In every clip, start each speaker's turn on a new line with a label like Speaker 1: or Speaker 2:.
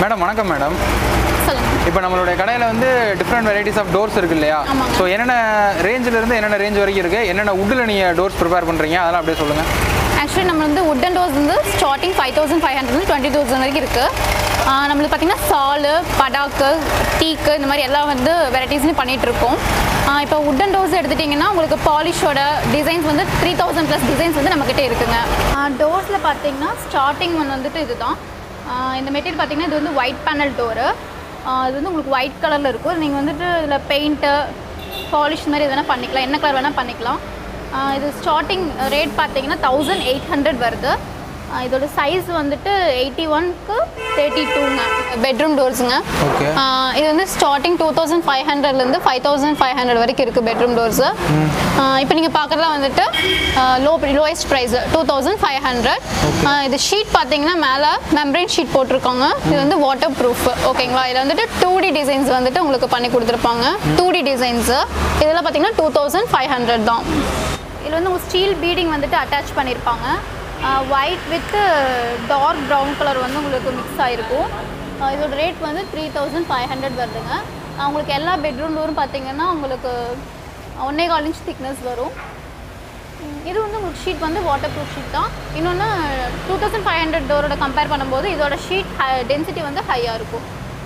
Speaker 1: Madam வணக்கம் madam
Speaker 2: சொல்லுங்க
Speaker 1: இப்போ நம்மளுடைய கடையில் வந்து டிஃப்ரெண்ட் வெரைட்டிஸ் ஆஃப் டோர்ஸ் இருக்கு இல்லையா
Speaker 2: ஆமாங்க.
Speaker 1: ஸோ என்னென்ன ரேஞ்சில் இருந்து என்னென்ன ரேஞ்ச் வரைக்கும் இருக்குது என்னென்ன உட்டில் நீங்கள் டோர்ஸ் ப்ரிப்பேர் பண்ணுறீங்க அதெல்லாம் அப்படியே சொல்லுங்கள்
Speaker 2: ஆக்சுவலி நம்ம வந்து உட்டன் டோர்ஸ் வந்து starting five thousand five hundred twenty thousand வரைக்கும் இருக்குது நம்மளுக்கு பார்த்தீங்கன்னா சாலு படாக்கு டீக்கு இந்த மாதிரி எல்லாம் வந்து வெரைட்டிஸ்லையும் பண்ணிகிட்டு இருக்கோம் இப்போ உட்டன் டோர்ஸ் எடுத்துட்டிங்கன்னா உங்களுக்கு பாலிஷோட டிசைன்ஸ் வந்து த்ரீ தௌசண்ட் ப்ளஸ் டிசைன்ஸ் வந்து நம்மக்கிட்ட இருக்குங்க டோர்ஸில் பார்த்தீங்கன்னா ஸ்டார்டிங் ஒன் வந்துட்டு இதுதான் ஆஹ் இந்த மெட்டீரியல் பார்த்தீங்கன்னா இது வந்து ஒயிட் பேனல் டோரு இது வந்து உங்களுக்கு ஒயிட் கலரில் இருக்கும் நீங்கள் வந்துட்டு இதில் பெயிண்ட்டு பாலிஷ் மாதிரி எது வேணால் பண்ணிக்கலாம் என்ன கலர் வேணால் பண்ணிக்கலாம் ஆஹ் இது ஸ்டார்டிங் ரேட் பார்த்தீங்கன்னா தௌசண்ட் எயிட் ஹண்ட்ரட் வருது ஆஹ் இதோட சைஸ் வந்துட்டு எயிட்டி ஒன்க்கு தேர்ட்டி டூங்க பெட்ரூம் டோர்ஸுங்க
Speaker 1: ஓகே
Speaker 2: இது வந்து ஸ்டார்டிங் டூ தௌசண்ட் ஃபைவ் ஹண்ட்ரட்லேருந்து ஃபைவ் தௌசண்ட் ஃபைவ் ஹண்ட்ரட் வரைக்கும் இருக்குது பெட்ரூம் டோர்ஸு இப்போ நீங்கள் பார்க்குறதுலாம் வந்துட்டு low lowest price two thousand five hundred இது ஷீட் பார்த்தீங்கன்னா மேலே மெம்பரைன் ஷீட் போட்டிருக்காங்க இது வந்து வாட்டர் ப்ரூஃப் ஓகேங்களா இதில் வந்துட்டு டூ டி டிசைன்ஸ் வந்துட்டு உங்களுக்கு பண்ணி கொடுத்துருப்பாங்க டூ டி டிசைன்ஸு இதெல்லாம் பார்த்தீங்கன்னா டூ தௌசண்ட் ஃபைவ் ஹண்ட்ரட் தான் இதில் வந்து உங்களுக்கு ஸ்டீல் பீடிங் வந்துட்டு அட்டாச் பண்ணியிருப்பாங்க white with dark brown colour வந்து உங்களுக்கு மிக்ஸ் ஆகிருக்கும் ஆஹ் இதோட ரேட் வந்து த்ரீ தௌசண்ட் ஃபைவ் ஹண்ட்ரட் வருதுங்க ஆஹ் உங்களுக்கு எல்லா பெட்ரூம் டோரும் பார்த்தீங்கன்னா உங்களுக்கு ஒன்னே கால் இன்ச் திக்னஸ் வரும் உம் இது வந்து உங்களுக்கு ஷீட் வந்து வாட்டர் ப்ரூஃப் ஷீட் தான் இன்னொன்று டூ தௌசண்ட் ஃபைவ் ஹண்ட்ரட் டோரோட கம்பேர் பண்ணும்போது இதோட ஷீட் டென்சிட்டி வந்து ஹையாக இருக்கும்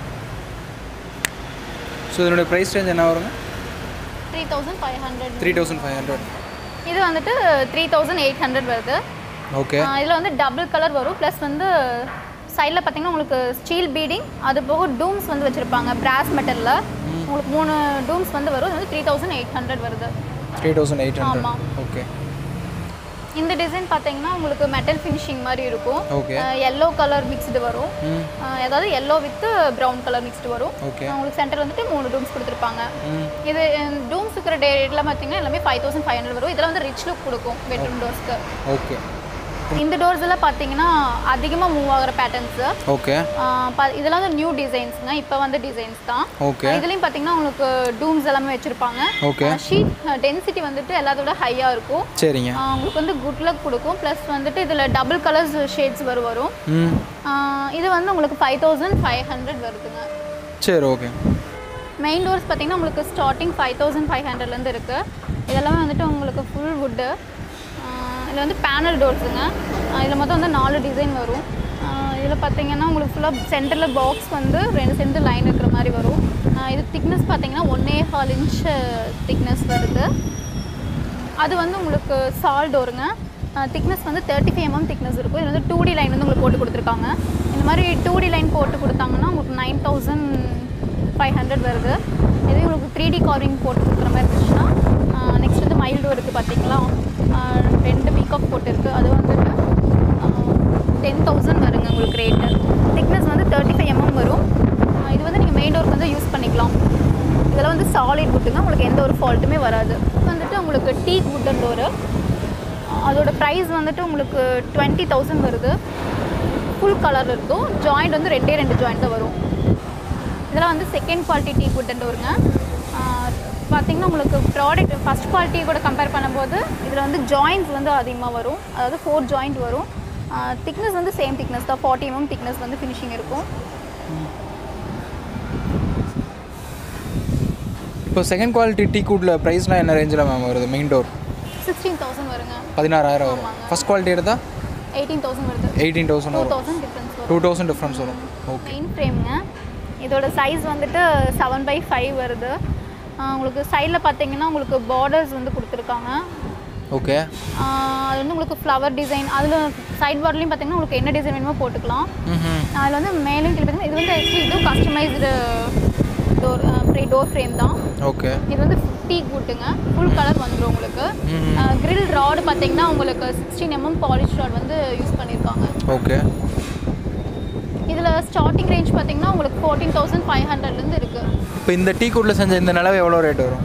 Speaker 1: ஸோ இதனுடைய ப்ரைஸ் ரேஞ்ச் என்ன வருங்க
Speaker 2: three thousand five hundred
Speaker 1: three thousand five hundred
Speaker 2: இது வந்துட்டு த்ரீ தௌசண்ட் எயிட் ஹண்ட்ரட் வருது
Speaker 1: ஓகே
Speaker 2: இதில் வந்து டபுள் கலர் வரும் ப்ளஸ் வந்து சைடில் பார்த்தீங்கன்னா உங்களுக்கு ஸ்டீல் பீடிங் அது போக டூம்ஸ் வந்து வச்சுருப்பாங்க பிராஸ் மெட்டலில் உங்களுக்கு மூணு டூம்ஸ் வந்து வரும் இது வந்து த்ரீ தௌசண்ட் எயிட் ஹண்ட்ரட் வருது
Speaker 1: த்ரீ தௌசண்ட் எயிட்
Speaker 2: ஆமா.
Speaker 1: ஹண்ட்ரட் ஓகே
Speaker 2: இந்த டிசைன் பார்த்தீங்கன்னா உங்களுக்கு மெட்டல் ஃபினிஷிங் மாதிரி இருக்கும்
Speaker 1: ஓகே
Speaker 2: எல்லோ கலர் மிக்ஸ்டு வரும்
Speaker 1: ம்
Speaker 2: அஹ் அதாவது yellow with brown colour mixed வரும்
Speaker 1: ஓகே
Speaker 2: அஹ் உங்களுக்கு சென்டர் வந்துட்டு மூணு டூம்ஸ் கொடுத்துருப்பாங்க
Speaker 1: ம்
Speaker 2: இது டூம்ஸ் இருக்கிற டேட்லாம் பார்த்தீங்கன்னா எல்லாமே ஃபைவ் தௌசண்ட் ஃபைவ் ஹண்ட்ரட் வரும் இதில் வந்து ரிச் லுக் கொடுக்கும் பெட்ரூம் டோர்ஸ்க்கு
Speaker 1: ஓகே
Speaker 2: இந்த டோர்ஸ் எல்லாம் பார்த்தீங்கன்னா அதிகமாக மூவ் ஆகிற பேட்டர்ன்ஸு
Speaker 1: ஓகே
Speaker 2: ஆஹ் ப- இதெல்லாம் வந்து நியூ டிசைன்ஸ்ங்க இப்போ வந்து டிசைன்ஸ் தான்
Speaker 1: ஓகே
Speaker 2: இதுலேயும் பார்த்தீங்கன்னா உங்களுக்கு டூம்ஸ் எல்லாமே வச்சுருப்பாங்க
Speaker 1: ஓகே
Speaker 2: ஷீட் டென்சிட்டி வந்துட்டு எல்லாத்தோட ஹையாக இருக்கும்
Speaker 1: சரிங்க
Speaker 2: ஆஹ் உங்களுக்கு வந்து குட் லக் கொடுக்கும் ப்ளஸ் வந்துட்டு இதில் டபுள் கலர்ஸ் ஷேட்ஸ் வரும் வரும்
Speaker 1: ம்
Speaker 2: ஆஹ் இது வந்து உங்களுக்கு ஃபைவ் தௌசண்ட் ஃபைவ் ஹண்ட்ரட் வருதுங்க
Speaker 1: சரி ஓகே
Speaker 2: மெயின் டோர்ஸ் பார்த்தீங்கன்னா உங்களுக்கு ஸ்டார்டிங் ஃபைவ் தௌசண்ட் ஃபைவ் ஹண்ட்ரட்லேருந்து இருக்குது இதெல்லாமே வந்துட்டு உங்களுக்கு ஃபுல் வுட்டு இதில் வந்து பேனல் டோர்ஸுங்க இதில் மொத்தம் வந்து நாலு டிசைன் வரும் இதில் பார்த்தீங்கன்னா உங்களுக்கு ஃபுல்லாக சென்டரில் பாக்ஸ் வந்து ரெண்டு சென்டர் லைன் இருக்கிற மாதிரி வரும் ஆஹ் இது திக்னஸ் பார்த்தீங்கன்னா ஒன்னே ஹால் இன்ச் திக்னஸ் வருது அது வந்து உங்களுக்கு சால் டோருங்க திக்னஸ் வந்து தேர்ட்டி ஃபைவ் எம்எம் திக்னஸ் இருக்கும் இது வந்து டூ டி லைன் வந்து உங்களுக்கு போட்டு கொடுத்துருக்காங்க இந்த மாதிரி டூ டி லைன் போட்டு கொடுத்தாங்கன்னா உங்களுக்கு நைன் தௌசண்ட் ஃபைவ் ஹண்ட்ரட் வருது இதே உங்களுக்கு த்ரீ டி கார்விங் போட்டு கொடுக்குற மாதிரி இருந்துச்சுன்னா நெக்ஸ்ட் வந்து மைல் டோர் இருக்குது பார்த்தீங்களா ஆஹ் ரெண்டு பீகாக் போட்டு இருக்குது அது வந்துட்டு டென் தௌசண்ட் வருங்க உங்களுக்கு ரேட்டு திக்னஸ் வந்து தேர்ட்டி ஃபைவ் எம்எம் வரும் ஆஹ் இது வந்து நீங்கள் மெயின் டோருக்கு வந்து யூஸ் பண்ணிக்கலாம் இதெல்லாம் வந்து சாலிட் வுட்டுங்க உங்களுக்கு எந்த ஒரு ஃபால்ட்டுமே வராது இது வந்துட்டு உங்களுக்கு டீக் வுட்டன் டோரு அதோட ப்ரைஸ் வந்துட்டு உங்களுக்கு டுவெண்ட்டி தௌசண்ட் வருது ஃபுல் கலர் இருக்கும் ஜாயிண்ட் வந்து ரெண்டே ரெண்டு ஜாயிண்ட் தான் வரும் இதெல்லாம் வந்து செகண்ட் குவாலிட்டி டீ வுட்டன் டோருங்க பார்த்தீங்கன்னா உங்களுக்கு ப்ராடக்ட் ஃபஸ்ட் குவாலிட்டி கூட கம்பேர் பண்ணும்போது இதில் வந்து ஜாயிண்ட்ஸ் வந்து அதிகமாக வரும் அதாவது ஃபோர் ஜாயிண்ட் வரும் திக்னஸ் வந்து சேம் திக்னஸ் தான் ஃபார்ட்டி எம்எம் திக்னஸ் வந்து ஃபினிஷிங் இருக்கும்
Speaker 1: இப்போ செகண்ட் குவாலிட்டி டீ கூட்டில் ப்ரைஸ்லாம் என்ன ரேஞ்சில் மேம் வருது மெயின் டோர்
Speaker 2: சிக்ஸ்டீன் தௌசண்ட் வருங்க
Speaker 1: பதினாறாயிரம் வரும்
Speaker 2: ஆமாங்க.
Speaker 1: ஃபஸ்ட் குவாலிட்டி எடுத்தால்
Speaker 2: எயிட்டீன் தௌசண்ட் வருது
Speaker 1: எயிட்டீன் தௌசண்ட்
Speaker 2: டூ
Speaker 1: வரும்
Speaker 2: தௌசண்ட் டிஃப்ரென்ஸ் வரும்
Speaker 1: டூ தௌசண்ட் டிஃப்ரென்ஸ் வரும் ஓகே
Speaker 2: மெயின் ஃப்ரேம்ங்க இதோட சைஸ் வந்துட்டு செவன் பை ஃபைவ் வருது ஆஹ் உங்களுக்கு சைடில் பார்த்தீங்கன்னா உங்களுக்கு பார்டர்ஸ் வந்து கொடுத்துருக்காங்க
Speaker 1: ஓகே
Speaker 2: ஆஹ் அது வந்து உங்களுக்கு ஃப்ளவர் டிசைன் அதில் சைட் பார்டர்லையும் பார்த்தீங்கன்னா உங்களுக்கு என்ன டிசைன் வேணுமோ போட்டுக்கலாம்
Speaker 1: ம்
Speaker 2: அதில் வந்து மேலும் கீழே பார்த்தீங்கன்னா இது வந்து ஆக்சுவலி இதுவும் customised door free door frame தான்
Speaker 1: ஓகே
Speaker 2: இது வந்து டீ கூட்டுங்க ஃபுல் கலர் வந்துடும் உங்களுக்கு
Speaker 1: ம்
Speaker 2: கிரில் ராடு பார்த்தீங்கன்னா உங்களுக்கு சிக்ஸ்டீன் எம்எம் பாலிஷ் ராட் வந்து யூஸ் பண்ணியிருக்காங்க
Speaker 1: ஓகே
Speaker 2: இதில் ஸ்டார்டிங் ரேஞ்ச் பார்த்தீங்கன்னா உங்களுக்கு ஃபோர்டீன் தௌசண்ட் ஃபைவ் ஹண்ட்ரட்லேருந்து இருக்குது
Speaker 1: இப்போ இந்த டீ கூட்டில் செஞ்ச இந்த நிலவு எவ்வளோ ரேட் வரும்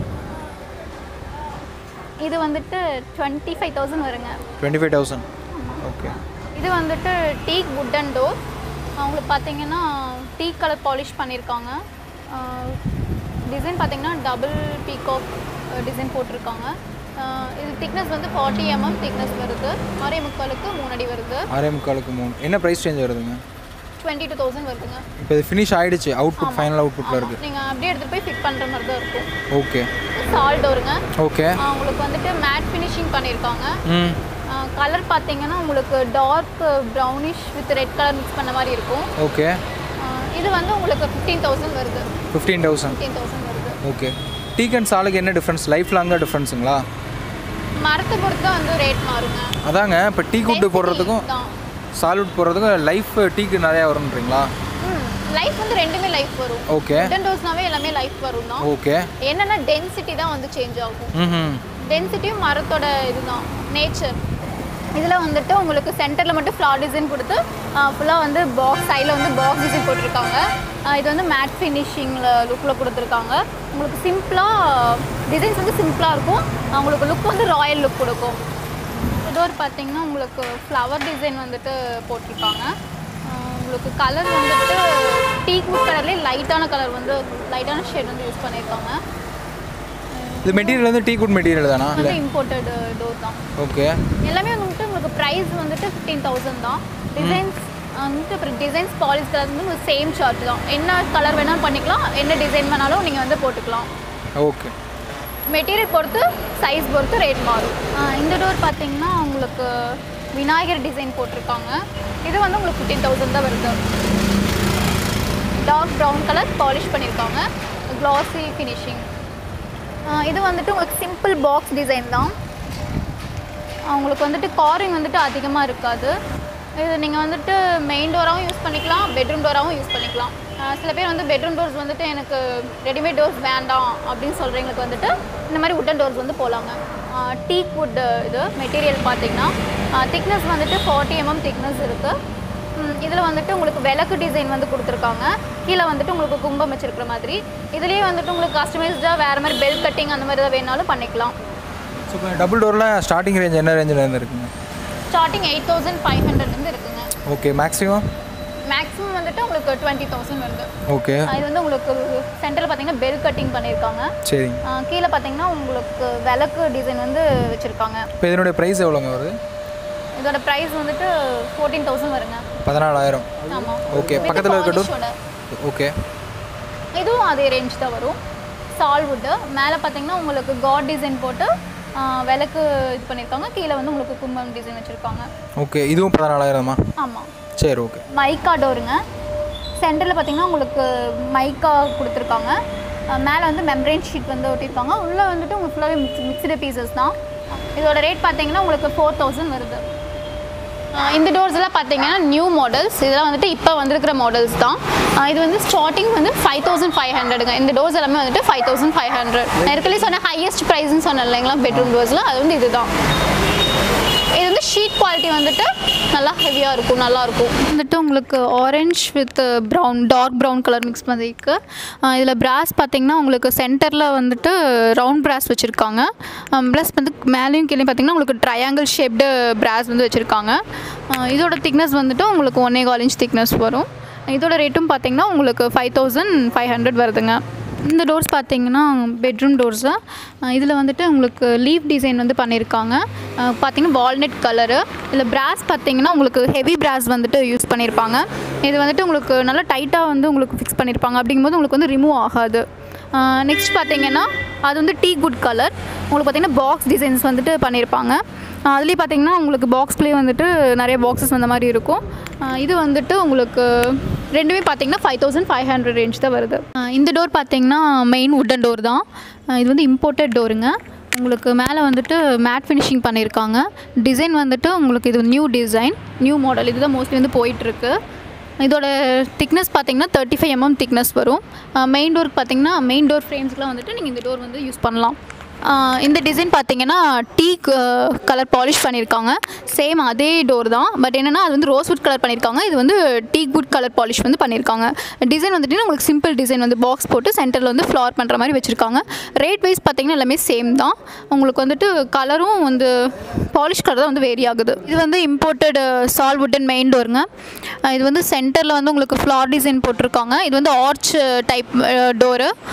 Speaker 2: இது வந்துட்டு டுவெண்ட்டி ஃபைவ் தௌசண்ட் வருங்க
Speaker 1: டுவெண்ட்டி ஃபைவ் தௌசண்ட் ஓகே
Speaker 2: இது வந்துட்டு டீக் வுட்டன் டோர் உங்களுக்கு பார்த்தீங்கன்னா டீ கலர் பாலிஷ் பண்ணியிருக்காங்க டிசைன் பார்த்தீங்கன்னா டபுள் பீகாக் டிசைன் போட்டிருக்காங்க ஆஹ் இது திக்னஸ் வந்து ஃபார்ட்டி எம்எம் திக்னஸ் வருது ஆறே முக்காலுக்கு மூணு அடி வருது
Speaker 1: ஆறே முக்காலுக்கு மூணு என்ன ப்ரைஸ் சேஞ்ச் வருதுங்க
Speaker 2: டுவெண்ட்டி டூ தௌசண்ட் வருதுங்க
Speaker 1: இப்போ இது ஃபினிஷ் ஆயிடுச்சு அவுட்புட் ஃபைனல் அவுட்புட்டில் இருக்குது
Speaker 2: நீங்கள் அப்படியே எடுத்துகிட்டு போய் ஃபிட் பண்ணுற மாதிரி தான் இருக்கும்
Speaker 1: ஓகே
Speaker 2: சால் டோருங்க
Speaker 1: ஓகே
Speaker 2: உங்களுக்கு வந்துட்டு மேட் ஃபினிஷிங் பண்ணியிருக்காங்க
Speaker 1: ம்
Speaker 2: கலர் பார்த்தீங்கன்னா உங்களுக்கு dark brownish with red colour mix பண்ண மாதிரி இருக்கும்
Speaker 1: ஓகே
Speaker 2: ஆஹ் இது வந்து உங்களுக்கு ஃபிஃப்டீன் தௌசண்ட் வருது
Speaker 1: ஃபிஃப்டீன் தௌசண்ட்
Speaker 2: ஃபிஃப்டீன் தௌசண்ட் வருது
Speaker 1: ஓகே டீக் அண்ட் சாலுக்கு என்ன டிஃப்ரென்ஸ் லைஃப் லாங் தான் டிஃப்ரென்ஸுங்களா
Speaker 2: மரத்தை பொறுத்து தான் வந்து ரேட் மாறுங்க
Speaker 1: அதாங்க இப்போ டீ குட்டு போடுறதுக்கும்
Speaker 2: தான்
Speaker 1: சால்வுட் போடுறதுக்கும் லைஃப் டீக்கு நிறையா வரும்ன்றீங்களா
Speaker 2: லைஃப் வந்து ரெண்டுமே லைஃப் வரும்
Speaker 1: ஓகே
Speaker 2: உடன் டோஸ்னாவே எல்லாமே லைஃப் வரும் தான்
Speaker 1: ஓகே
Speaker 2: என்னன்னா டென்சிட்டி தான் வந்து சேஞ்ச் ஆகும்
Speaker 1: ம்
Speaker 2: டென்சிட்டியும் மரத்தோட இதுதான் நேச்சர் இதில் வந்துட்டு உங்களுக்கு சென்டரில் மட்டும் ஃப்ளார் டிசைன் கொடுத்து ஃபுல்லாக வந்து பாக்ஸ் சைடில் வந்து பாக்ஸ் டிசைன் போட்டிருக்காங்க ஆஹ் இது வந்து மேட் ஃபினிஷிங்கில் லுக்கில் கொடுத்துருக்காங்க உங்களுக்கு சிம்பிளாக டிசைன்ஸ் வந்து சிம்பிளாக இருக்கும் ஆஹ் உங்களுக்கு லுக் வந்து ராயல் லுக் கொடுக்கும் டோர் பார்த்தீங்கன்னா உங்களுக்கு ஃப்ளவர் டிசைன் வந்துட்டு போட்டிருக்காங்க ஆஹ் உங்களுக்கு கலர் வந்துட்டு டீக் வுட் கலர்லேயே லைட்டான கலர் வந்து லைட்டான ஷேட் வந்து யூஸ் பண்ணியிருக்காங்க
Speaker 1: இது மெட்டீரியல் வந்து டீ குட் மெட்டீரியல் தானா இல்லை
Speaker 2: வந்து இம்போர்ட்டட் டோர் தான்
Speaker 1: ஓகே
Speaker 2: எல்லாமே வந்துட்டு உங்களுக்கு ப்ரைஸ் வந்துட்டு ஃபிஃப்டீன் தௌசண்ட் தான் டிசைன்ஸ் வந்துட்டு அப்புறம் டிசைன்ஸ் பாலிஸ் கலர் வந்து உங்களுக்கு சேம் சார்ட் தான் என்ன கலர் வேணாலும் பண்ணிக்கலாம் என்ன டிசைன் வேணாலும் நீங்கள் வந்து போட்டுக்கலாம்
Speaker 1: ஓகே
Speaker 2: மெட்டீரியல் பொறுத்து சைஸ் பொறுத்து ரேட் மாறும் ஆஹ் இந்த டோர் பார்த்தீங்கன்னா உங்களுக்கு விநாயகர் டிசைன் போட்டிருக்காங்க இது வந்து உங்களுக்கு ஃபிஃப்டீன் தௌசண்ட் தான் வருது டார்க் ப்ரௌன் கலர் பாலிஷ் பண்ணியிருக்காங்க க்ளாஸி ஃபினிஷிங் இது வந்துட்டு உங்களுக்கு சிம்பிள் பாக்ஸ் டிசைன் தான் உங்களுக்கு வந்துட்டு காரிங் வந்துட்டு அதிகமாக இருக்காது இது நீங்கள் வந்துட்டு மெயின் டோராகவும் யூஸ் பண்ணிக்கலாம் பெட்ரூம் டோராகவும் யூஸ் பண்ணிக்கலாம் ஆஹ் சில பேர் வந்து பெட்ரூம் டோர்ஸ் வந்துட்டு எனக்கு ரெடிமேட் டோர்ஸ் வேண்டாம் அப்படின்னு சொல்கிறவங்களுக்கு வந்துட்டு இந்த மாதிரி உட்டன் டோர்ஸ் வந்து போகலாங்க டீக் வுட் இது மெட்டீரியல் பார்த்தீங்கன்னா திக்னஸ் வந்துட்டு ஃபார்ட்டி எம்எம் திக்னஸ் இருக்குது இதில் வந்துட்டு உங்களுக்கு விளக்கு டிசைன் வந்து கொடுத்துருக்காங்க கீழே வந்துட்டு உங்களுக்கு கும்பம் வச்சிருக்கிற மாதிரி இதுலேயே வந்துட்டு உங்களுக்கு கஸ்டமைஸ்டாக வேறு மாதிரி பெல் கட்டிங் அந்த மாதிரி தான் வேணாலும் பண்ணிக்கலாம்
Speaker 1: ஸோ இப்போ டபுள் டோரில் ஸ்டார்டிங் ரேஞ்ச் என்ன ரேஞ்சில் இருந்து இருக்குங்க
Speaker 2: ஸ்டார்டிங் எயிட் தௌசண்ட் ஃபைவ் ஹண்ட்ரட்லேருந்து இருக்குங்க
Speaker 1: ஓகே மேக்ஸிமம்
Speaker 2: மேக்ஸிமம் வந்துட்டு உங்களுக்கு டுவெண்ட்டி தௌசண்ட் வருது
Speaker 1: ஓகே
Speaker 2: ஆஹ் இது வந்து உங்களுக்கு சென்டரில் பார்த்தீங்கன்னா பெல் கட்டிங் பண்ணியிருக்காங்க
Speaker 1: சரிங்க
Speaker 2: ஆஹ் கீழே பார்த்தீங்கன்னா உங்களுக்கு விளக்கு டிசைன் வந்து வச்சுருக்காங்க
Speaker 1: இப்போ இதனுடைய ப்ரைஸ் எவ்வளோங்க வருது
Speaker 2: இதோட ப்ரைஸ் வந்துட்டு ஃபோர்டீன் தௌசண்ட் வருங்க
Speaker 1: பதினாலாயிரம்
Speaker 2: ஆமாம்
Speaker 1: ஓகே பக்கத்தில் இருக்க டோர் ஓகே
Speaker 2: இதுவும் அதே ரேஞ்ச் தான் வரும் சால்வுட்டு மேலே பார்த்தீங்கன்னா உங்களுக்கு காட் டிசைன் போட்டு ஆஹ் விளக்கு இது பண்ணியிருக்காங்க கீழே வந்து உங்களுக்கு கும்பம் டிசைன் வச்சுருக்காங்க
Speaker 1: ஓகே இதுவும் பதினாலாயிரமா
Speaker 2: ஆமாம்
Speaker 1: சரி ஓகே
Speaker 2: மைக்கா டோருங்க சென்டரில் பார்த்தீங்கன்னா உங்களுக்கு மைக்கா கொடுத்துருக்காங்க அஹ் மேலே வந்து மெம்ப்ரெயின் ஷீட் வந்து ஒட்டியிருக்காங்க உள்ளே வந்துட்டு உங்களுக்கு ஃபுல்லாகவே மிக்ஸ் மிக்சடு பீசஸ் தான் இதோட ரேட் பார்த்தீங்கன்னா உங்களுக்கு ஃபோர் தௌசண்ட் வருது அஹ் இந்த டோர்ஸ் எல்லாம் பார்த்தீங்கன்னா நியூ மாடல்ஸ் இதெல்லாம் வந்துட்டு இப்போ வந்திருக்கிற மாடல்ஸ் தான் அஹ் இது வந்து ஸ்டார்டிங் வந்து ஃபைவ் தௌசண்ட் ஃபைவ் ஹண்ட்ரடுங்க இந்த டோர்ஸ் எல்லாமே வந்துட்டு ஃபைவ் தௌசண்ட் ஃபைவ் ஹண்ட்ரட் நெருக்கலி சொன்ன ஹையஸ்ட் ப்ரைஸ்னு சொன்னேன் இல்லைங்களா பெட்ரூம் டோர்ஸில் அது வந்து இதுதான் இது வந்து ஷீட் குவாலிட்டி வந்துட்டு நல்லா ஹெவியாக இருக்கும் நல்லா இருக்கும் வந்துட்டு உங்களுக்கு orange with brown dark brown colour mix பண்ணிருக்கு இதில் பிராஸ் பார்த்தீங்கன்னா உங்களுக்கு சென்டரில் வந்துட்டு ரவுண்ட் பிராஸ் வச்சுருக்காங்க ப்ளஸ் வந்து மேலேயும் கீழே பார்த்தீங்கன்னா உங்களுக்கு ட்ரையாங்கிள் ஷேப்டு பிராஸ் வந்து வச்சுருக்காங்க இதோட திக்னஸ் வந்துட்டு உங்களுக்கு ஒன்னே கால் இன்ச் திக்னஸ் வரும் இதோட ரேட்டும் பார்த்தீங்கன்னா உங்களுக்கு ஃபைவ் தௌசண்ட் ஃபைவ் ஹண்ட்ரட் வருதுங்க இந்த டோர்ஸ் பார்த்தீங்கன்னா பெட்ரூம் டோர்ஸு இதில் வந்துட்டு உங்களுக்கு லீஃப் டிசைன் வந்து பண்ணியிருக்காங்க அஹ் பார்த்தீங்கன்னா வால்நட் கலரு இதில் பிராஸ் பார்த்தீங்கன்னா உங்களுக்கு ஹெவி பிராஸ் வந்துட்டு யூஸ் பண்ணியிருப்பாங்க இது வந்துட்டு உங்களுக்கு நல்லா டைட்டாக வந்து உங்களுக்கு ஃபிக்ஸ் பண்ணியிருப்பாங்க அப்படிங்கும்போது உங்களுக்கு வந்து ரிமூவ் ஆகாது நெக்ஸ்ட் பார்த்தீங்கன்னா அது வந்து டீ குட் கலர் உங்களுக்கு பார்த்தீங்கன்னா பாக்ஸ் டிசைன்ஸ் வந்துட்டு பண்ணியிருப்பாங்க அதுலேயே பார்த்தீங்கன்னா உங்களுக்கு பாக்ஸ்லேயே வந்துட்டு நிறைய பாக்ஸஸ் வந்த மாதிரி இருக்கும் அஹ் இது வந்துட்டு உங்களுக்கு ரெண்டுமே பார்த்தீங்கன்னா five thousand five hundred range தான் வருது அஹ் இந்த டோர் பார்த்தீங்கன்னா மெயின் உட்டன் டோர் தான் அஹ் இது வந்து இம்போர்ட்டட் டோருங்க உங்களுக்கு மேலே வந்துட்டு மேட் ஃபினிஷிங் பண்ணியிருக்காங்க டிசைன் வந்துட்டு உங்களுக்கு இது நியூ டிசைன் நியூ மாடல் இதுதான் மோஸ்ட்லி வந்து போயிட்டுருக்கு இதோட திக்னஸ் பார்த்தீங்கன்னா தேர்ட்டி ஃபைவ் எம்எம் திக்னஸ் வரும் மெயின் டோர் பார்த்தீங்கன்னா மெயின் டோர் ஃப்ரேம்ஸ்க்குலாம் வந்துட்டு நீங்கள் இந்த டோர் வந்து யூஸ் பண்ணலாம் ஆஹ் இந்த டிசைன் பார்த்தீங்கன்னா டீ கலர் பாலிஷ் பண்ணியிருக்காங்க சேம் அதே டோர் தான் பட் என்னென்னா அது வந்து ரோஸ்வுட் கலர் பண்ணியிருக்காங்க இது வந்து டீ குட் கலர் பாலிஷ் வந்து பண்ணியிருக்காங்க டிசைன் வந்துட்டு உங்களுக்கு சிம்பிள் டிசைன் வந்து பாக்ஸ் போட்டு சென்டரில் வந்து ஃப்ளார் பண்ணுற மாதிரி வச்சுருக்காங்க ரேட் வைஸ் பார்த்தீங்கன்னா எல்லாமே சேம் தான் உங்களுக்கு வந்துட்டு கலரும் வந்து பாலிஷ் கலர் தான் வந்து வேரி ஆகுது இது வந்து இம்போர்ட்டட் சால்வுட்டன் மெயின் டோருங்க அஹ் இது வந்து சென்டரில் வந்து உங்களுக்கு ஃப்ளார் டிசைன் போட்டிருக்காங்க இது வந்து ஆர்ச் டைப் டோரு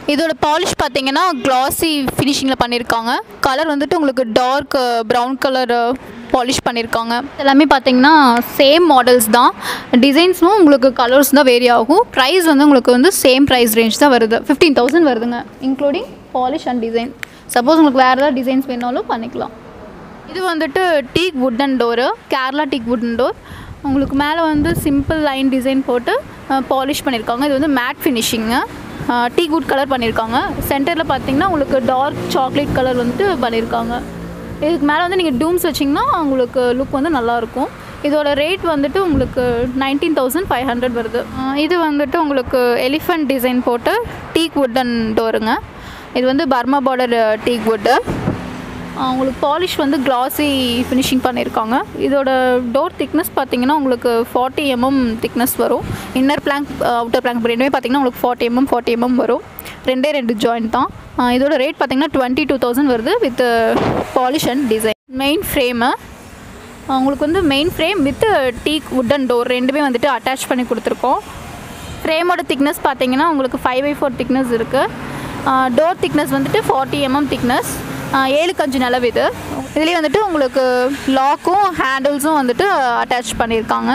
Speaker 2: இதோட பாலிஷ் பார்த்தீங்கன்னா கிளாசி ஃபினிஷிங்கில் பண்ணியிருக்காங்க கலர் வந்துட்டு உங்களுக்கு டார்க் ப்ரௌன் கலர் பாலிஷ் பண்ணியிருக்காங்க எல்லாமே பார்த்தீங்கன்னா சேம் மாடல்ஸ் தான் டிசைன்ஸும் உங்களுக்கு கலர்ஸ் தான் வேரி ஆகும் ப்ரைஸ் வந்து உங்களுக்கு வந்து சேம் ப்ரைஸ் ரேஞ்ச் தான் வருது ஃபிஃப்டீன் தௌசண்ட் வருதுங்க including polish and design suppose உங்களுக்கு வேறு ஏதாவது டிசைன்ஸ் வேணாலும் பண்ணிக்கலாம் இது வந்துட்டு teak wooden door Kerala teak wooden door உங்களுக்கு மேலே வந்து சிம்பிள் லைன் டிசைன் போட்டு பாலிஷ் பண்ணியிருக்காங்க இது வந்து matt finishing teak wood colour பண்ணியிருக்காங்க சென்டரில் பார்த்தீங்கன்னா உங்களுக்கு டார்க் சாக்லேட் கலர் வந்துட்டு பண்ணியிருக்காங்க இதுக்கு மேலே வந்து நீங்கள் டூம்ஸ் வச்சிங்கன்னா உங்களுக்கு லுக் வந்து நல்லாயிருக்கும் இதோட ரேட் வந்துட்டு உங்களுக்கு நைன்டீன் தௌசண்ட் ஃபைவ் ஹண்ட்ரட் வருது அஹ் இது வந்துட்டு உங்களுக்கு எலிஃபண்ட் டிசைன் போட்டு டீக் வுட்டன் டோருங்க இது வந்து பர்மா பார்டர் டீக் வுட்டு உங்களுக்கு பாலிஷ் வந்து கிளாஸி ஃபினிஷிங் பண்ணியிருக்காங்க இதோட டோர் திக்னஸ் பார்த்தீங்கன்னா உங்களுக்கு ஃபார்ட்டி எம்எம் திக்னஸ் வரும் இன்னர் பிளாங்க் அவுட்டர் பிளாங்க் ரெண்டுமே பார்த்தீங்கன்னா உங்களுக்கு ஃபார்ட்டி எம்எம் ஃபார்ட்டி எம்எம் வரும் ரெண்டே ரெண்டு ஜாயிண்ட் தான் அஹ் இதோட ரேட் பார்த்தீங்கன்னா டுவெண்ட்டி டூ தௌசண்ட் வருது with polish and design main frame உங்களுக்கு வந்து main frame with teak wooden door ரெண்டுமே வந்துட்டு அட்டாச் பண்ணி கொடுத்துருக்கோம் ஃப்ரேமோட திக்னஸ் பார்த்தீங்கன்னா உங்களுக்கு ஃபைவ் பை ஃபோர் திக்னஸ் இருக்குது டோர் திக்னஸ் வந்துட்டு ஃபார்ட்டி எம்எம் திக்னஸ் ஏழுக்கு அஞ்சு நிலவு இது இதுலேயே வந்துட்டு உங்களுக்கு லாக்கும் ஹேண்டில்ஸும் வந்துட்டு அட்டாச் பண்ணியிருக்காங்க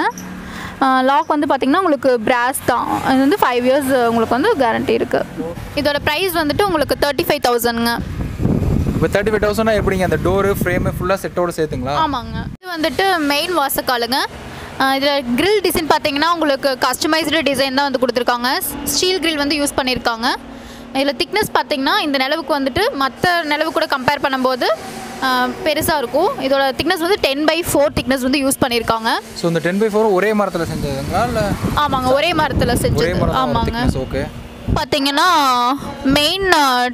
Speaker 2: லாக் வந்து பார்த்திங்கன்னா உங்களுக்கு பிராஸ் தான் இது வந்து ஃபைவ் இயர்ஸ் உங்களுக்கு வந்து கேரண்டி இருக்குது இதோட ப்ரைஸ் வந்துட்டு உங்களுக்கு தேர்ட்டி ஃபைவ் தௌசண்ட்ங்க
Speaker 1: இப்போ தேர்ட்டி ஃபைவ் தௌசண்ட்னா எப்படிங்க அந்த டோரு ஃப்ரேமு ஃபுல்லாக செட்டோட சேர்த்துங்களா
Speaker 2: ஆமாங்க இது வந்துட்டு மெயின் வாசக்காலுங்க இதில் grill டிசைன் பார்த்தீங்கன்னா உங்களுக்கு கஸ்டமைஸ்டு டிசைன் தான் வந்து கொடுத்துருக்காங்க ஸ்டீல் grill வந்து யூஸ் பண்ணியிருக்காங்க இதில் திக்னஸ் பார்த்தீங்கன்னா இந்த நிலவுக்கு வந்துட்டு மற்ற நிலவு கூட கம்பேர் பண்ணும்போது பெருசாக இருக்கும் இதோட திக்னஸ் வந்து டென் பை ஃபோர் திக்னஸ் வந்து யூஸ் பண்ணியிருக்காங்க
Speaker 1: ஸோ இந்த டென் பை ஃபோர் ஒரே மரத்தில் செஞ்சதுங்களா இல்லை
Speaker 2: ஆமாங்க ஒரே மரத்தில்
Speaker 1: ஒரே
Speaker 2: செஞ்சது
Speaker 1: மரம்
Speaker 2: ஆமாங்க
Speaker 1: திக்னஸ் ஓகே
Speaker 2: பார்த்தீங்கன்னா மெயின்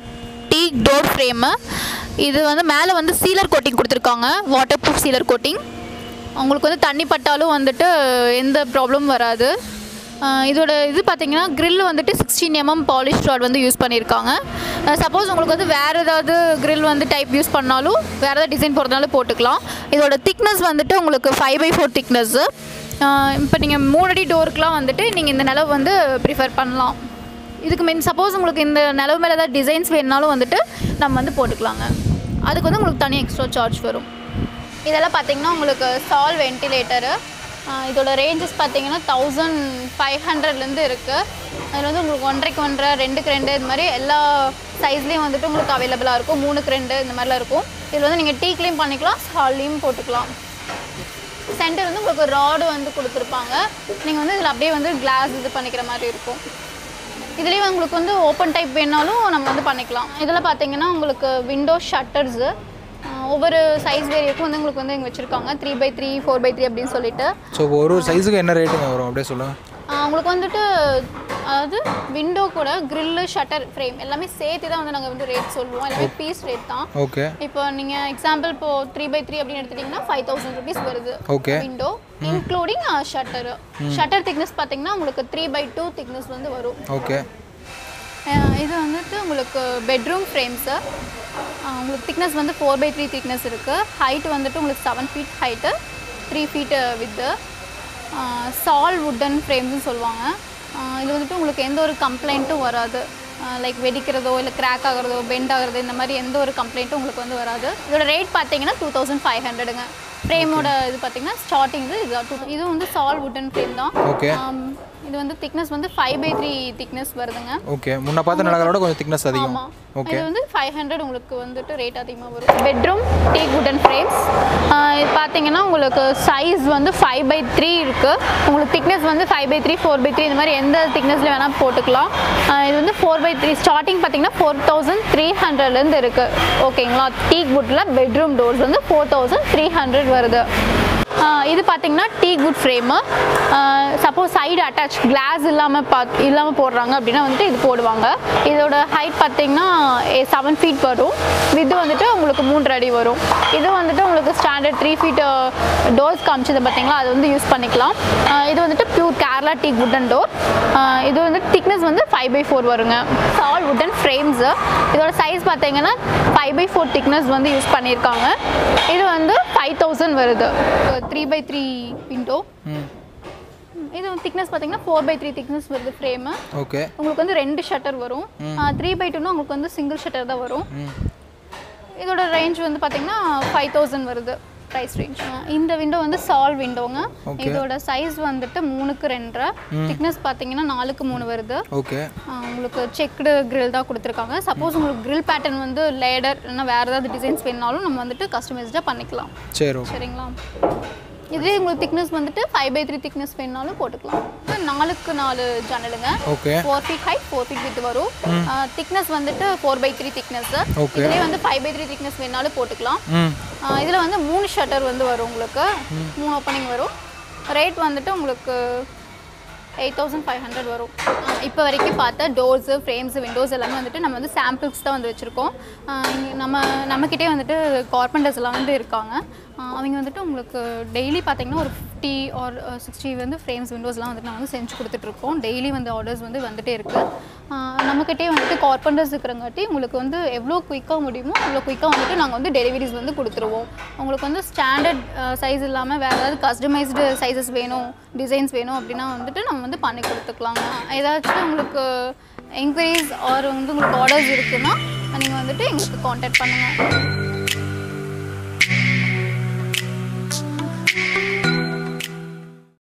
Speaker 2: டீக் டோர் ஃப்ரேமு இது வந்து மேலே வந்து சீலர் கோட்டிங் கொடுத்துருக்காங்க வாட்டர் ப்ரூஃப் சீலர் கோட்டிங் உங்களுக்கு வந்து தண்ணி பட்டாலும் வந்துட்டு எந்த ப்ராப்ளமும் வராது அஹ் இதோட இது பார்த்தீங்கன்னா grill வந்துட்டு சிக்ஸ்டீன் எம்எம் பாலிஷ் ராட் வந்து யூஸ் பண்ணியிருக்காங்க சப்போஸ் உங்களுக்கு வந்து வேறு ஏதாவது grill வந்து டைப் யூஸ் பண்ணாலும் வேறு ஏதாவது டிசைன் போடுறதுனாலும் போட்டுக்கலாம் இதோட திக்னஸ் வந்துட்டு உங்களுக்கு ஃபைவ் பை ஃபோர் திக்னஸ்ஸு இப்போ நீங்கள் மூணடி டோருக்குலாம் வந்துட்டு நீங்கள் இந்த நிலவு வந்து ப்ரிஃபர் பண்ணலாம் இதுக்கு மீன் சப்போஸ் உங்களுக்கு இந்த நிலவு மேலே ஏதாவது டிசைன்ஸ் வேணுனாலும் வந்துட்டு நம்ம வந்து போட்டுக்கலாங்க அதுக்கு வந்து உங்களுக்கு தனி எக்ஸ்ட்ரா சார்ஜ் வரும் இதெல்லாம் பார்த்தீங்கன்னா உங்களுக்கு சால் வென்டிலேட்டரு இதோட ரேஞ்சஸ் பார்த்தீங்கன்னா தௌசண்ட் ஃபைவ் ஹண்ட்ரட்லேருந்து இருக்குது அதில் வந்து உங்களுக்கு ஒன்றரைக்கு ஒன்றரை ரெண்டுக்கு ரெண்டு இது மாதிரி எல்லா சைஸ்லேயும் வந்துட்டு உங்களுக்கு அவைலபிளாக இருக்கும் மூணுக்கு ரெண்டு இந்த மாதிரிலாம் இருக்கும் இதில் வந்து நீங்கள் டீக்லேயும் பண்ணிக்கலாம் சால்லையும் போட்டுக்கலாம் சென்டர் வந்து உங்களுக்கு ராடு வந்து கொடுத்துருப்பாங்க நீங்கள் வந்து இதில் அப்படியே வந்து கிளாஸ் இது பண்ணிக்கிற மாதிரி இருக்கும் இதுலேயே உங்களுக்கு வந்து ஓப்பன் டைப் வேணாலும் நம்ம வந்து பண்ணிக்கலாம் இதில் பார்த்தீங்கன்னா உங்களுக்கு விண்டோ ஷட்டர்ஸு ஒவ்வொரு சைஸ் வேரியக்கும் வந்து உங்களுக்கு வந்து இங்கே வச்சுருக்காங்க three by three four by three அப்படின்னு சொல்லிட்டு
Speaker 1: ஸோ ஒரு ஒரு சைஸுக்கு என்ன ரேட்டுங்க வரும் அப்படியே சொல்லுங்கள்
Speaker 2: ஆஹ் உங்களுக்கு வந்துட்டு அதாவது விண்டோ கூட கிரில்லு ஷட்டர் ஃப்ரேம் எல்லாமே சேர்த்து தான் வந்து நாங்கள் வந்து ரேட் சொல்லுவோம் எல்லாமே பீஸ் ரேட் தான்
Speaker 1: ஓகே
Speaker 2: இப்போ நீங்கள் எக்ஸாம்பிள் இப்போ த்ரீ பை த்ரீ அப்படின்னு எடுத்துட்டிங்கன்னா ஃபைவ் தௌசண்ட் ருபீஸ் வருது
Speaker 1: okay
Speaker 2: window including shutter shutter thickness பார்த்தீங்கன்னா உங்களுக்கு த்ரீ பை டூ திக்னஸ் வந்து வரும்
Speaker 1: ஓகே
Speaker 2: அஹ் இது வந்துட்டு உங்களுக்கு பெட்ரூம் ஃப்ரேம்ஸு உங்களுக்கு திக்னஸ் வந்து ஃபோர் பை த்ரீ திக்னஸ் இருக்குது ஹைட் வந்துட்டு உங்களுக்கு seven feet height three feet width sal wooden ஃப்ரேம்ஸ்னு சொல்லுவாங்க அஹ் இது வந்துட்டு உங்களுக்கு எந்த ஒரு கம்ப்ளைண்ட்டும் வராது லைக் வெடிக்கிறதோ இல்லை கிராக் ஆகிறதோ பெண்ட் ஆகிறதோ இந்த மாதிரி எந்த ஒரு கம்ப்ளைண்ட்டும் உங்களுக்கு வந்து வராது இதோட ரேட் பார்த்தீங்கன்னா டூ தௌசண்ட் ஃபைவ் ஹண்ட்ரடுங்க ஃப்ரேமோட இது பார்த்தீங்கன்னா ஸ்டார்டிங் இது இது டூ இது வந்து சால் வுட்டன் ஃப்ரேம் தான்
Speaker 1: ஓகே
Speaker 2: ஆம், இது வந்து திக்னஸ் வந்து ஃபைவ் பை த்ரீ திக்னஸ் வருதுங்க
Speaker 1: ஓகே முன்ன பார்த்த நிலங்களோட கொஞ்சம் திக்னஸ் அதிகம்
Speaker 2: ஆமாம்
Speaker 1: ஓகே
Speaker 2: இது வந்து ஃபைவ் ஹண்ட்ரட் உங்களுக்கு வந்துட்டு ரேட் அதிகமாக வரும் பெட்ரூம் டீக் வுடன் ஃப்ரேம்ஸ் இது பார்த்தீங்கன்னா உங்களுக்கு சைஸ் வந்து ஃபைவ் பை த்ரீ இருக்குது உங்களுக்கு திக்னஸ் வந்து five by three four by three இந்த மாதிரி எந்த திக்னஸில் வேணால் போட்டுக்கலாம் ஆஹ் இது வந்து ஃபோர் பை த்ரீ ஸ்டார்டிங் பார்த்தீங்கன்னா ஃபோர் தௌசண்ட் த்ரீ ஹண்ட்ரட்லேருந்து இருக்குது ஓகேங்களா டீக் வுட்டில் பெட்ரூம் டோர்ஸ் வந்து ஃபோர் தௌசண்ட் த்ரீ ஹண்ட்ரட் வருது ஆஹ் இது பார்த்தீங்கன்னா teak wood frame suppose side attach glass இல்லாமல் பா இல்லாமல் போடுறாங்க அப்படின்னா வந்துட்டு இது போடுவாங்க இதோட ஹைட் பார்த்தீங்கன்னா செவன் ஃபீட் வரும் வித்து வந்துட்டு உங்களுக்கு மூன்று அடி வரும் இது வந்துட்டு உங்களுக்கு ஸ்டாண்டர்ட் த்ரீ ஃபீட் டோர்ஸ் காமிச்சது பார்த்தீங்களா அது வந்து யூஸ் பண்ணிக்கலாம் ஆஹ் இது வந்துட்டு pure Kerala teak wooden door இது வந்து திக்னஸ் வந்து ஃபைவ் பை ஃபோர் வருங்க ஆல் வுட்டன் ஃப்ரேம்ஸு இதோட சைஸ் பார்த்தீங்கன்னா ஃபைவ் பை ஃபோர் திக்னஸ் வந்து யூஸ் பண்ணியிருக்காங்க இது வந்து ஃபைவ் தௌசண்ட் வருது த்ரீ பை த்ரீ விண்டோ
Speaker 1: ம்
Speaker 2: இது திக்னஸ் பார்த்தீங்கன்னா ஃபோர் பை த்ரீ திக்னஸ் வருது ஃப்ரேமு
Speaker 1: ஓகே
Speaker 2: உங்களுக்கு வந்து ரெண்டு ஷட்டர் வரும் த்ரீ பை டூனா உங்களுக்கு வந்து சிங்கிள் ஷட்டர் தான் வரும் இதோட ரேஞ்ச் வந்து பார்த்தீங்கன்னா ஃபைவ் தௌசண்ட் வருது ப்ரைஸ் ரேஞ்ச் இந்த விண்டோ வந்து சால் விண்டோங்க இதோட சைஸ் வந்துட்டு மூணுக்கு ரெண்டரை திக்னஸ் பார்த்தீங்கன்னா நாலுக்கு மூணு வருது
Speaker 1: ஓகே
Speaker 2: ஆ, உங்களுக்கு செக்குடு grill தான் கொடுத்துருக்காங்க சப்போஸ் உங்களுக்கு grill பேட்டர்ன் வந்து லேடர் இல்லைன்னா வேறு ஏதாவது டிசைன்ஸ் வேணுனாலும் நம்ம வந்துட்டு கஸ்டமைஸ்டாக பண்ணிக்கலாம்
Speaker 1: சரி ஓகே
Speaker 2: சரிங்களா இதுலேயே உங்களுக்கு திக்னஸ் வந்துட்டு ஃபைவ் பை த்ரீ திக்னஸ் வேணுனாலும் போட்டுக்கலாம் நாலுக்கு நாலு ஜன்னலுங்க
Speaker 1: okay
Speaker 2: four feet height four feet with வரும் திக்னஸ் வந்துட்டு four by three thickness
Speaker 1: Okay.
Speaker 2: இதுலேயே வந்து ஃபைவ் பை த்ரீ திக்னஸ் வேணாலும் போட்டுக்கலாம்
Speaker 1: ம்
Speaker 2: இதில் வந்து மூணு ஷட்டர் வந்து வரும் உங்களுக்கு மூணு ஓப்பனிங் வரும் ரேட் வந்துட்டு உங்களுக்கு எயிட் தௌசண்ட் ஃபைவ் ஹண்ட்ரட் வரும் இப்போ வரைக்கும் பார்த்த டோர்ஸு ஃப்ரேம்ஸ் விண்டோஸ் எல்லாமே வந்துட்டு நம்ம வந்து சாம்பிள்ஸ் தான் வந்து வச்சுருக்கோம் இங்கே நம்ம நம்மக்கிட்டே வந்துட்டு கார்பெண்டர்ஸ் எல்லாம் வந்து இருக்காங்க ஆஹ் அவங்க வந்துட்டு உங்களுக்கு டெய்லி பார்த்தீங்கன்னா ஒரு ஃபிஃப்டி ஆர் சிக்ஸ்டி வந்து ஃப்ரேம்ஸ் விண்டோஸ்லாம் வந்துட்டு நான் வந்து செஞ்சு கொடுத்துட்ருக்கோம் டெய்லி வந்து ஆர்டர்ஸ் வந்து வந்துட்டே இருக்குது நம்மக்கிட்டே வந்துட்டு கார்பெண்டர்ஸ் இருக்கிறங்காட்டி உங்களுக்கு வந்து எவ்வளோ குயிக்காக முடியுமோ அவ்வளோ குயிக்காக வந்துட்டு நாங்கள் வந்து டெலிவரிஸ் வந்து கொடுத்துருவோம் உங்களுக்கு வந்து ஸ்டாண்டர்ட் சைஸ் இல்லாமல் வேறு ஏதாவது கஸ்டமைஸ்டு சைஸஸ் வேணும் டிசைன்ஸ் வேணும் அப்படின்னா வந்துட்டு நம்ம வந்து பண்ணி கொடுத்துக்கலாங்க ஏதாச்சும் உங்களுக்கு என்கொயரிஸ் ஆர் வந்து உங்களுக்கு ஆர்டர்ஸ் இருக்குன்னா நீங்கள் வந்துட்டு எங்களுக்கு காண்டாக்ட் பண்ணுங்கள்